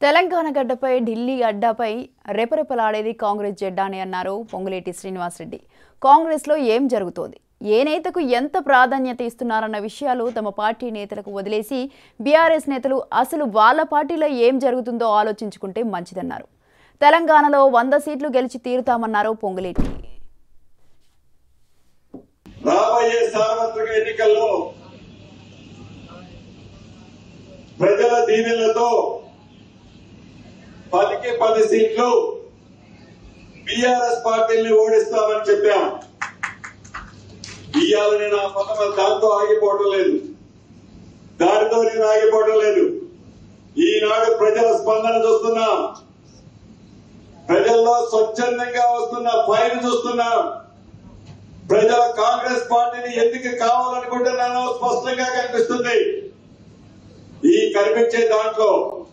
తెలంగాణ గడ్డపై ఢిల్లీ అడ్డాపై రెపరెపలాడేది కాంగ్రెస్ జెండా అని అన్నారు పొంగులేటి శ్రీనివాసరెడ్డి కాంగ్రెస్లో ఏం జరుగుతోంది ఏ నేతకు ఎంత ప్రాధాన్యత ఇస్తున్నారన్న విషయాలు తమ పార్టీ నేతలకు వదిలేసి బీఆర్ఎస్ నేతలు అసలు వాళ్ళ పార్టీలో ఏం జరుగుతుందో ఆలోచించుకుంటే మంచిదన్నారు తెలంగాణలో వంద సీట్లు గెలిచి తీరుతామన్నారు పొంగులేటి రాబోయే సార్వత్రిక ఎన్నికల్లో ప్రజల దీవెనలతో పదికి పది సీట్లు బీఆర్ఎస్ పార్టీని ఓడిస్తామని చెప్పాం ఇవాళ నేను ఆ పదం దాంతో ఆగిపోవడం లేదు దానితో నేను ఆగిపోవడం లేదు ఈనాడు ప్రజల స్పందన చూస్తున్నాం ప్రజల్లో స్వచ్ఛందంగా వస్తున్న ఫైర్ చూస్తున్నాం ప్రజల కాంగ్రెస్ పార్టీని ఎందుకు కావాలనుకుంటున్నానో స్పష్టంగా కనిపిస్తుంది ఈ కనిపించే దాంట్లో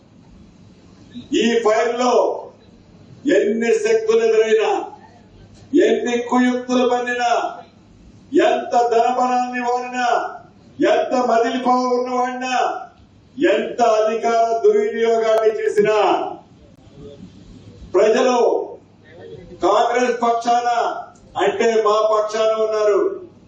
ఈ ఫైల్ లో ఎన్ని శక్తులు ఎదురైనా ఎన్ని కుయుక్తులు పన్నినా ఎంత ధనబలాన్ని వాడినా ఎంత మదిలిపోవున్న వాడినా ఎంత అధికార దుర్వినియోగాన్ని చేసినా ప్రజలు కాంగ్రెస్ పక్షాన అంటే మా పక్షాన ఉన్నారు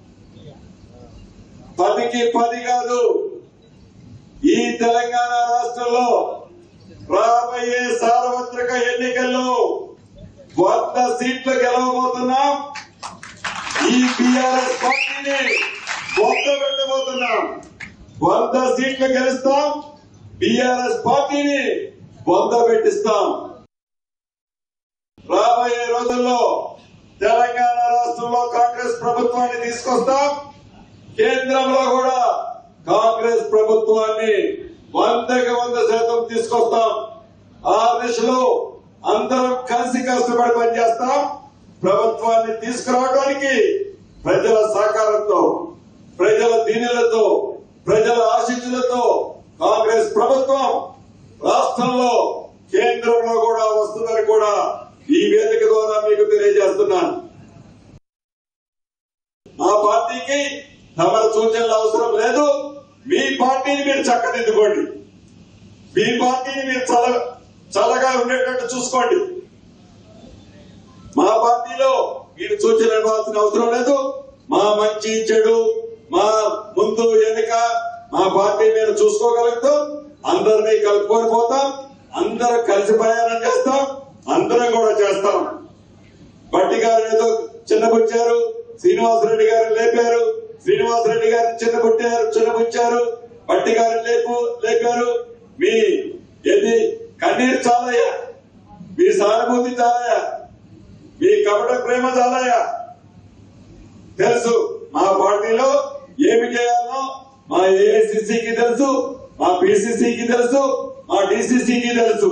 పదికి పది కాదు ఈ తెలంగాణ రాష్ట్రంలో రాబోయే సార్వత్రిక ఎన్నికల్లో వంద సీట్లు గెలవబోతున్నాం ఈ బీఆర్ఎస్ పార్టీని వంద పెట్టబోతున్నాం వంద సీట్లు గెలుస్తాం బీఆర్ఎస్ పార్టీని వంద పెట్టిస్తాం రాబోయే రోజుల్లో తెలంగాణ రాష్ట్రంలో కాంగ్రెస్ ప్రభుత్వాన్ని తీసుకొస్తాం కేంద్రంలో కూడా కాంగ్రెస్ ప్రభుత్వాన్ని వందకి వంద శాతం తీసుకొస్తాం ఆ దిశలో అందరం కలిసి కష్టపడి పనిచేస్తాం ప్రభుత్వాన్ని తీసుకురావడానికి ప్రజల సహకారంతో ప్రజల దీనులతో ప్రజల ఆశీస్సులతో కాంగ్రెస్ ప్రభుత్వం రాష్ట్రంలో కేంద్రంలో కూడా వస్తుందని కూడా ఈ వేదిక ద్వారా మీకు తెలియజేస్తున్నాను మా పార్టీకి తమరు సూచనలు అవసరం లేదు మీ పార్టీని మీరు చక్కదిద్దుకోండి మీ పార్టీని మీరు చల్ల చల్లగా ఉండేటట్టు చూసుకోండి మా పార్టీలో మీరు సూచనలు ఇవ్వాల్సిన అవసరం లేదు మా మంచి చెడు మా ముందు వెనుక మా పార్టీ మేము చూసుకోగలుగుతాం అందరినీ కలుపుకొని పోతాం అందరం కలిసి ప్రయాణం చేస్తాం అందరం కూడా చేస్తాం బట్టి గారు ఏదో చిన్నబుచ్చారు శ్రీనివాసరెడ్డి గారు లేపారు శ్రీనివాసరెడ్డి గారిని చిన్నబుట్టారు చిన్నబుచ్చారు బట్టి గారు లేపు లేపారు మీ ఏది కన్నీరు చాలయ్యా మీ సానుభూతి చాలయ్యా మీ కపట ప్రేమ చాలయ్యా తెలుసు మా పార్టీలో ఏమి చేయాలో మా ఏఐసిసికి తెలుసు మా పిసిసికి తెలుసు మా డిసిసికి తెలుసు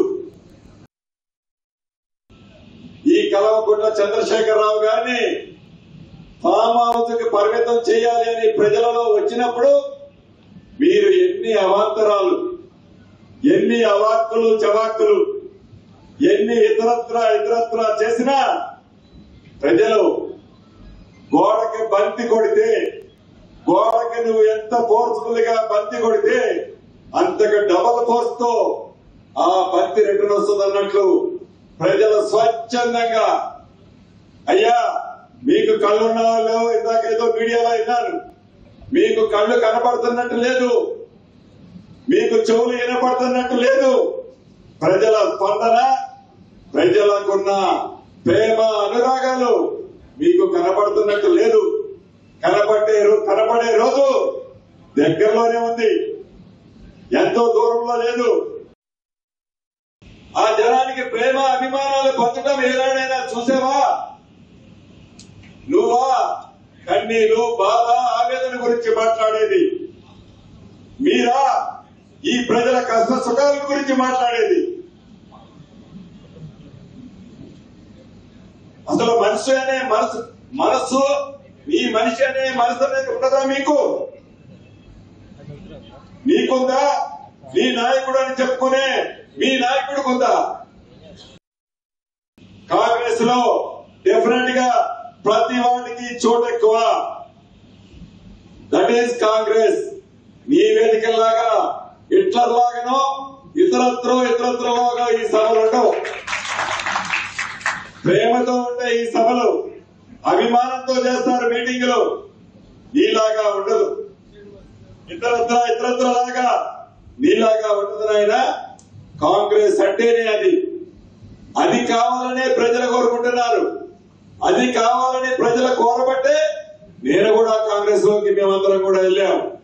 ఈ కలవకుంట్ల చంద్రశేఖరరావు గారిని ఫామ్ హౌస్ కి పరిమితం చేయాలి అని ప్రజలలో వచ్చినప్పుడు మీరు ఎన్ని అవాంతరాలు ఎన్ని అవాక్కులు చవాక్కులు ఎన్ని ఇతరత్ర ఇతరత్ర చేసినా ప్రజలు గోడకి బంతి కొడితే గోడకి నువ్వు ఎంత ఫోర్స్ఫుల్ గా బంతి కొడితే అంతకు డబల్ ఫోర్స్ తో ఆ బంతి రిటర్న్ వస్తుంది అన్నట్లు ప్రజలు స్వచ్ఛందంగా అయ్యా మీకు కళ్ళున్నా లేవు ఇందాక ఏదో మీడియాలో విన్నాను మీకు కళ్ళు కనపడుతున్నట్టు లేదు మీకు చెవులు వినపడుతున్నట్టు లేదు ప్రజల స్పందన ప్రజలకున్న ప్రేమ అనురాగాలు మీకు కనపడుతున్నట్టు లేదు కనపడే రో- కనపడే రోజు దగ్గరలోనే ఉంది ఎంతో దూరంలో లేదు ఆ జనానికి ప్రేమ అభిమానాలు పంచడం ఏనాడైనా చూసావా నువ్వా కన్నీరు బాధ ఆవేదన గురించి మాట్లాడేది మీరా ఈ ప్రజల కష్ట సుఖాల గురించి మాట్లాడేది అసలు మనిషి అనే మనసు మనస్సు ఈ మనిషి అనే మనసు అనేది ఉండదా మీకు మీకుందా మీ నాయకుడు అని చెప్పుకునే మీ నాయకుడికి ఉందా కాంగ్రెస్ లో డెఫినెట్ గా ప్రతి వాటికి చోటు ఎక్కువ దట్ ఈస్ కాంగ్రెస్ మీ వేదికల్లాగా హిట్లర్ లాగానో ఈ ఇతరత్రో ఇతరత్రోగా ఈ సభలు ఉండవు ప్రేమతో ఉండే ఈ సభలు అభిమానంతో చేస్తారు మీటింగులు నీలాగా ఉండదు ఇతరత్ర ఇతరత్ర లాగా నీలాగా ఉండదు నాయన కాంగ్రెస్ అంటేనే అది అది కావాలనే ప్రజలు కోరుకుంటున్నారు అది కావాలని ప్రజలు కోరబట్టే నేను కూడా కాంగ్రెస్ లోకి మేమందరం కూడా వెళ్ళాం